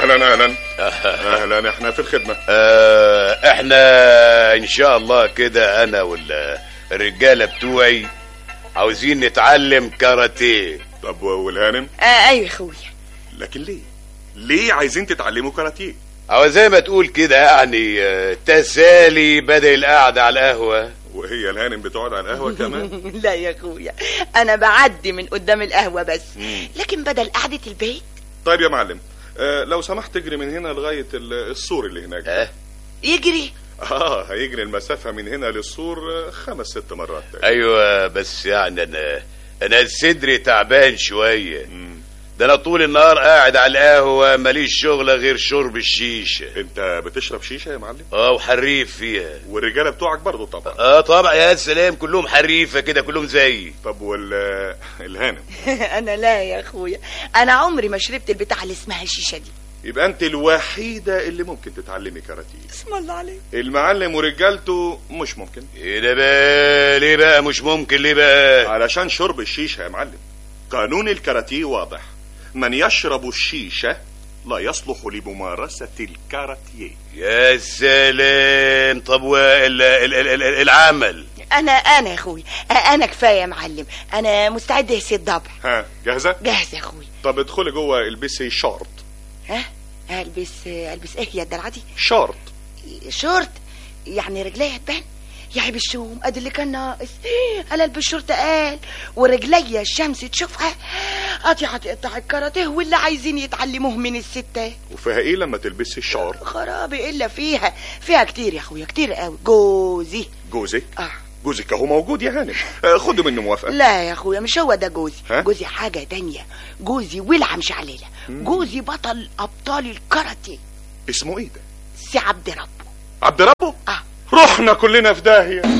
اهلا اهلا اهلا احنا في الخدمه آه احنا ان شاء الله كده انا والرجاله بتوعي عاوزين نتعلم كاراتيه طب والهانم آه ايوه يا اخويا لكن ليه ليه عايزين تتعلموا كاراتيه او زي ما تقول كده يعني آه، تسالي بدل القعده على القهوه وهي الهانم بتقعد على القهوه كمان لا يا اخويا انا بعدي من قدام القهوه بس لكن بدل قعده البيت طيب يا معلم آه لو سمحت تجري من هنا لغايه ال- السور اللي هناك اه يجري اه هيجري المسافه من هنا للسور آه، خمس ست مرات تقريبا. ايوه بس يعني انا انا صدري تعبان شويه مم. ده انا طول النهار قاعد على القهوه ماليش شغله غير شرب الشيشه انت بتشرب شيشه يا معلم اه وحريف فيها والرجاله بتوعك برضو طبعا اه طبعا يا سلام كلهم حريفه كده كلهم زيي طب وال آه، الهانم انا لا يا اخويا انا عمري ما شربت البتاع اللي اسمها الشيشه دي يبقى انت الوحيده اللي ممكن تتعلمي كاراتيه اسم الله عليك المعلم ورجالته مش ممكن ايه ده بقى ليه بقى مش ممكن ليه بقى علشان شرب الشيشه يا معلم قانون الكاراتيه واضح من يشرب الشيشه لا يصلح لممارسه الكاراتيه يا سلام طب وال ال- ال- ال- العمل انا انا يا اخويا آه، انا كفايه يا معلم انا مستعد اهسي الضبع ها جاهزه جاهز يا اخويا طب ادخلي جوه البسي شورت ها البس البس ايه يا الدلعه دي شورت شورت يعني رجليا تبان يا عيب الشوم ادي اللي كان ناقص انا البس شورت قال ورجليا الشمس تشوفها ادي هتقطع الكاراتيه واللي عايزين يتعلموه من الستات وفيها ايه لما تلبسي الشورت خرابي الا فيها فيها كتير يا اخويا كتير قوي جوزي جوزك اه جوزك اهو موجود يا هانم آه، خدوا منه موافقه لا يا اخويا مش هو ده جوزي ها؟ جوزي حاجه تانية جوزي ولع مش عليلة جوزي بطل ابطال الكاراتيه اسمه ايه ده سي عبد ربه عبد ربه اه رحنا كلنا في داهيه